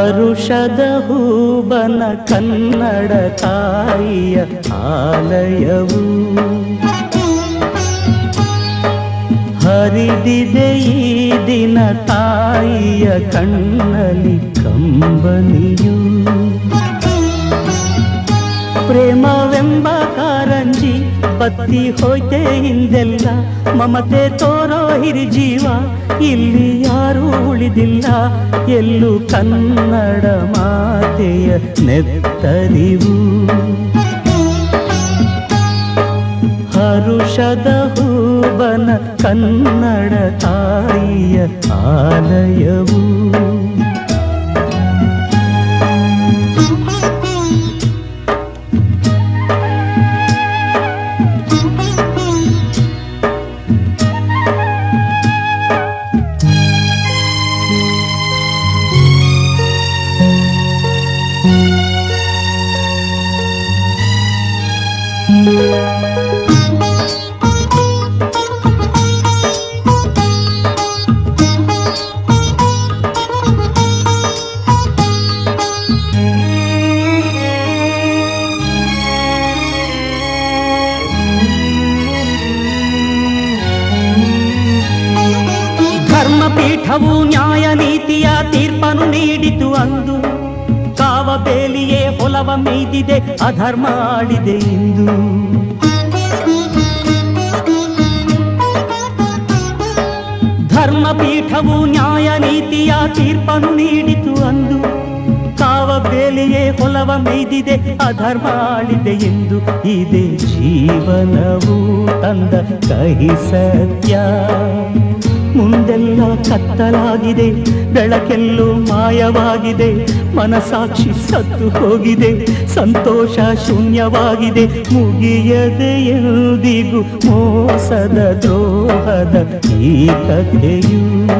ಹರುಷದ ಹೂಬನ ಕನ್ನಡ ತಾಯಿಯ ಆಲಯವು ಹರಿದಿದೆ ಈ ದಿನ ತಾಯಿಯ ಕಣ್ಣಲ್ಲಿ ಕಂಬನಿಯು ಪ್ರೇಮವೆಂಬ ಕಾರಂಜಿ ಬತ್ತಿ ಹೋಯ್ತೆ ಹಿಂದೆಲ್ಲ ಮಮತೆ ತೋರೋ ಹಿರಿಜೀವ ಇಲ್ಲಿ ಯಾರೂ ಉಳಿದಿಲ್ಲ ಎಲ್ಲೂ ಕನ್ನಡ ಮಾತೆಯ ನೆತ್ತರಿವು ಹರುಷದ ಹೂಬನ ಕನ್ನಡ ತಾಯಿಯ ಆಲಯವು ಧರ್ಮಪೀಠವು ನ್ಯಾಯ ನೀತಿಯ ತೀರ್ಪನ್ನು ನೀಡಿತು ಅಂದು ಕಾವ ಬೇಲಿಯೇ ಹೊಲವ ಮೈದಿದೆ ಅಧರ್ಮ ಆಡಿದೆ ಇಂದು ಧರ್ಮಪೀಠವು ನ್ಯಾಯ ನೀತಿಯ ತೀರ್ಪನ್ನು ನೀಡಿತು ಅಂದು ಕಾವ ಬೇಲಿಯೇ ಹೊಲವ ಮೈದಿದೆ ಅಧರ್ಮ ಆಳಿದೆ ಎಂದು ಇದೆ ಜೀವನವು ತಂದ ಕಹಿ ಸತ್ಯ ಮುಂದೆಲ್ಲ ಕತ್ತಲಾಗಿದೆ ಬೆಳಕೆಲ್ಲೂ ಮಾಯವಾಗಿದೆ ಮನಸಾಕ್ಷಿ ಸತ್ತು ಹೋಗಿದೆ ಸಂತೋಷ ಶೂನ್ಯವಾಗಿದೆ ಮುಗಿಯದೆ ಎಂದಿಗೂ ಮೋಸದ ದ್ರೋಹದ ಈ ಕಥೆಯು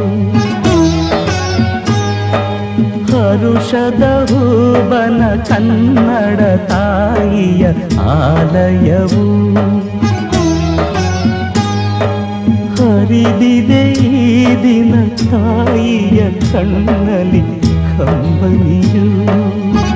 ಹರುಷದ ಹೂಬನ ಕನ್ನಡ ತಾಯಿಯ ಆಲಯವು ಹರಿದಿದೆ ಈ ದಿನ ತಾಯಿಯ ಕಣ್ಣಲ್ಲಿ ಕಂಬನಿಯು